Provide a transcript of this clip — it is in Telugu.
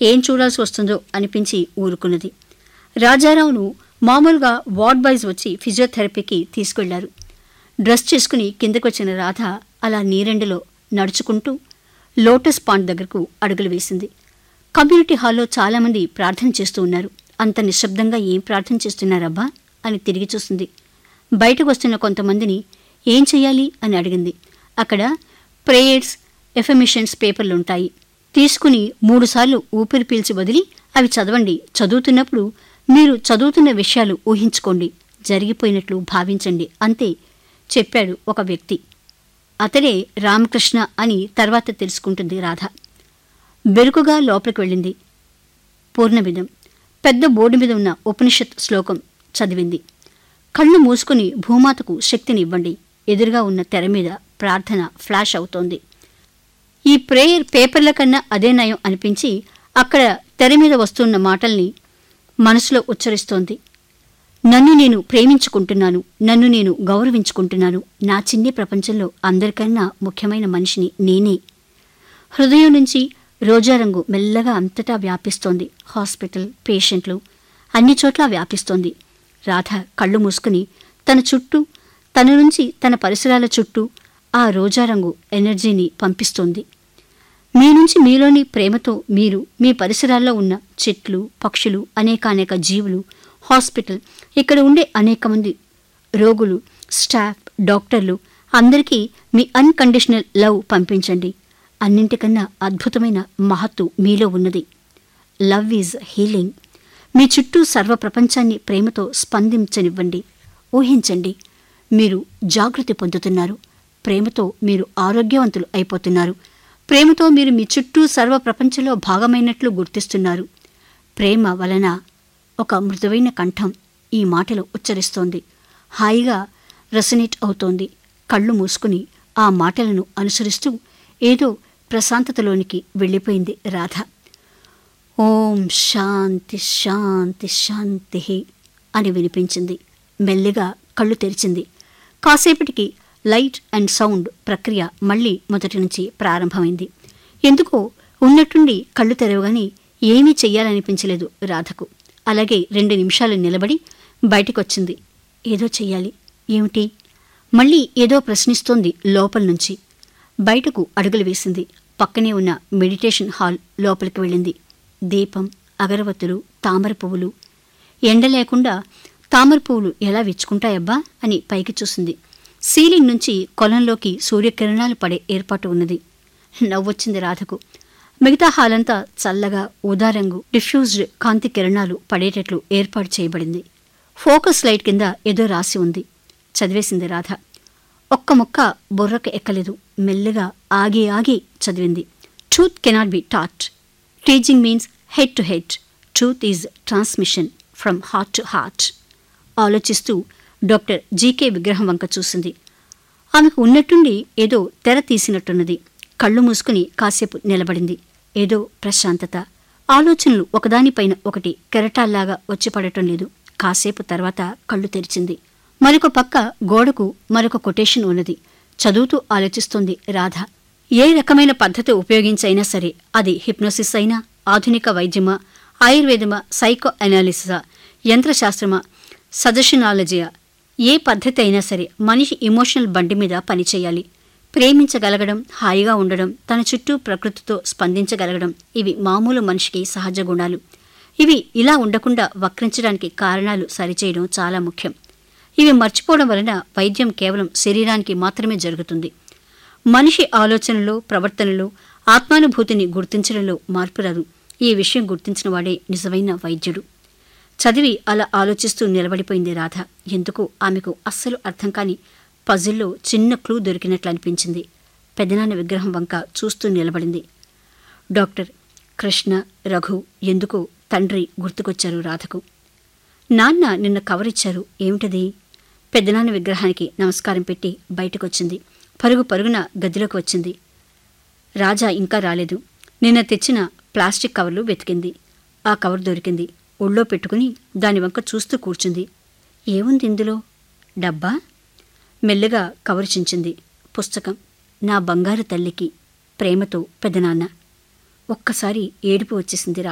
ఏం చూడాల్సి వస్తుందో అనిపించి ఊరుకున్నది రాజారావును మామూలుగా వార్డ్ బాయ్స్ వచ్చి ఫిజియోథెరపీకి తీసుకెళ్లారు డ్రెస్ చేసుకుని కిందకొచ్చిన రాధ అలా నీరెండులో నడుచుకుంటూ లోటస్ పాండ్ దగ్గరకు అడుగులు వేసింది కమ్యూనిటీ హాల్లో చాలామంది ప్రార్థన చేస్తూ ఉన్నారు అంత నిశ్శబ్దంగా ఏం ప్రార్థన చేస్తున్నారబ్బా అని తిరిగి చూసింది బయటకు వస్తున్న కొంతమందిని ఏం చెయ్యాలి అని అడిగింది అక్కడ ప్రేయర్స్ ఎఫమిషన్స్ పేపర్లు ఉంటాయి తీసుకుని మూడుసార్లు ఊపిరి పీల్చి వదిలి అవి చదవండి చదువుతున్నప్పుడు మీరు చదువుతున్న విషయాలు ఊహించుకోండి జరిగిపోయినట్లు భావించండి అంతే చెప్పాడు ఒక వ్యక్తి అతడే రామకృష్ణ అని తర్వాత తెలుసుకుంటుంది రాధ బెరుకుగా లోపలికి వెళ్ళింది పూర్ణవిధం పెద్ద బోర్డు మీద ఉన్న ఉపనిషత్ శ్లోకం చదివింది కళ్ళు మూసుకుని భూమాతకు శక్తిని ఇవ్వండి ఎదురుగా ఉన్న తెర మీద ప్రార్థన ఫ్లాష్ అవుతోంది ఈ ప్రేయర్ పేపర్ల కన్నా అదే నయం అనిపించి అక్కడ తెర మీద వస్తున్న మాటల్ని మనసులో ఉచ్చరిస్తోంది నన్ను నేను ప్రేమించుకుంటున్నాను నన్ను నేను గౌరవించుకుంటున్నాను నా చిన్ని ప్రపంచంలో అందరికన్నా ముఖ్యమైన మనిషిని నేనే హృదయం నుంచి రోజారంగు మెల్లగా అంతటా వ్యాపిస్తోంది హాస్పిటల్ పేషెంట్లు అన్ని చోట్ల వ్యాపిస్తోంది రాధ కళ్ళు మూసుకుని తన చుట్టూ తన నుంచి తన పరిసరాల చుట్టూ ఆ రోజారంగు ఎనర్జీని పంపిస్తోంది మీ నుంచి మీలోని ప్రేమతో మీరు మీ పరిసరాల్లో ఉన్న చెట్లు పక్షులు అనేకానేక జీవులు హాస్పిటల్ ఇక్కడ ఉండే అనేక మంది రోగులు స్టాఫ్ డాక్టర్లు అందరికీ మీ అన్కండిషనల్ లవ్ పంపించండి అన్నింటికన్నా అద్భుతమైన మహత్తు మీలో ఉన్నది లవ్ ఈజ్ హీలింగ్ మీ చుట్టూ సర్వ ప్రపంచాన్ని ప్రేమతో స్పందించనివ్వండి ఊహించండి మీరు జాగృతి పొందుతున్నారు ప్రేమతో మీరు ఆరోగ్యవంతులు అయిపోతున్నారు ప్రేమతో మీరు మీ చుట్టూ సర్వ ప్రపంచంలో భాగమైనట్లు గుర్తిస్తున్నారు ప్రేమ వలన ఒక మృదువైన కంఠం ఈ మాటలు ఉచ్చరిస్తోంది హాయిగా రెసనేట్ అవుతోంది కళ్ళు మూసుకుని ఆ మాటలను అనుసరిస్తూ ఏదో ప్రశాంతతలోనికి వెళ్ళిపోయింది రాధ ఓం శాంతి శాంతి శాంతి అని వినిపించింది మెల్లిగా కళ్ళు తెరిచింది కాసేపటికి లైట్ అండ్ సౌండ్ ప్రక్రియ మళ్ళీ మొదటి నుంచి ప్రారంభమైంది ఎందుకో ఉన్నట్టుండి కళ్ళు తెరవగానే ఏమీ చెయ్యాలనిపించలేదు రాధకు అలాగే రెండు నిమిషాలు నిలబడి బయటకొచ్చింది ఏదో చెయ్యాలి ఏమిటి మళ్ళీ ఏదో ప్రశ్నిస్తోంది లోపల నుంచి బయటకు అడుగులు వేసింది పక్కనే ఉన్న మెడిటేషన్ హాల్ లోపలికి వెళ్ళింది దీపం అగరవత్తులు తామర పువ్వులు ఎండ లేకుండా తామర పువ్వులు ఎలా విచ్చుకుంటాయబ్బా అని పైకి చూసింది సీలింగ్ నుంచి కొలంలోకి సూర్యకిరణాలు పడే ఏర్పాటు ఉన్నది నవ్వొచ్చింది రాధకు మిగతా హాల్ అంతా చల్లగా ఊదారంగు డిఫ్యూజ్డ్ కాంతి కిరణాలు పడేటట్లు ఏర్పాటు చేయబడింది ఫోకస్ లైట్ కింద ఏదో రాసి ఉంది చదివేసింది రాధ ఒక్క ముక్క బుర్రకు ఎక్కలేదు మెల్లిగా ఆగి ఆగి చదివింది truth cannot be taught teaching means head to head truth is transmission from heart to heart ఆలోచిస్తూ డాక్టర్ జీకే విగ్రహం వంక చూసింది ఆమెకు ఉన్నట్టుండి ఏదో తెర తీసినట్టున్నది కళ్ళు మూసుకుని కాసేపు నిలబడింది ఏదో ప్రశాంతత ఆలోచనలు ఒకదానిపైన ఒకటి కెరటాల్లాగా వచ్చి పడటం లేదు కాసేపు తర్వాత కళ్ళు తెరిచింది మరొక పక్క గోడకు మరొక కొటేషన్ ఉన్నది చదువుతూ ఆలోచిస్తోంది రాధ ఏ రకమైన పద్ధతి ఉపయోగించైనా సరే అది హిప్నోసిస్ అయినా ఆధునిక వైద్యమా ఆయుర్వేదమా సైకో అనాలిసిసా యంత్రశాస్త్రమా సజెషనాలజీయా ఏ పద్ధతి అయినా సరే మనిషి ఇమోషనల్ బండి మీద పనిచేయాలి ప్రేమించగలగడం హాయిగా ఉండడం తన చుట్టూ ప్రకృతితో స్పందించగలగడం ఇవి మామూలు మనిషికి సహజ గుణాలు ఇవి ఇలా ఉండకుండా వక్రించడానికి కారణాలు సరిచేయడం చాలా ముఖ్యం ఇవి మర్చిపోవడం వలన వైద్యం కేవలం శరీరానికి మాత్రమే జరుగుతుంది మనిషి ఆలోచనలో ప్రవర్తనలో ఆత్మానుభూతిని గుర్తించడంలో మార్పు రాదు ఈ విషయం గుర్తించిన వాడే నిజమైన వైద్యుడు చదివి అలా ఆలోచిస్తూ నిలబడిపోయింది రాధ ఎందుకు ఆమెకు అస్సలు అర్థం కాని పజిల్లో చిన్న క్లూ దొరికినట్లు అనిపించింది పెదనాన్న విగ్రహం వంక చూస్తూ నిలబడింది డాక్టర్ కృష్ణ రఘు ఎందుకు తండ్రి గుర్తుకొచ్చారు రాధకు నాన్న నిన్న కవర్ ఇచ్చారు ఏమిటది పెద్దనాన్న విగ్రహానికి నమస్కారం పెట్టి బయటకొచ్చింది పరుగు పరుగున గదిలోకి వచ్చింది రాజా ఇంకా రాలేదు నిన్న తెచ్చిన ప్లాస్టిక్ కవర్లు వెతికింది ఆ కవర్ దొరికింది ఒళ్ళో పెట్టుకుని దాని వంక చూస్తూ కూర్చుంది ఏముంది ఇందులో డబ్బా మెల్లగా కవర్ చించింది పుస్తకం నా బంగారు తల్లికి ప్రేమతో పెదనాన్న ఒక్కసారి ఏడుపు వచ్చేసింది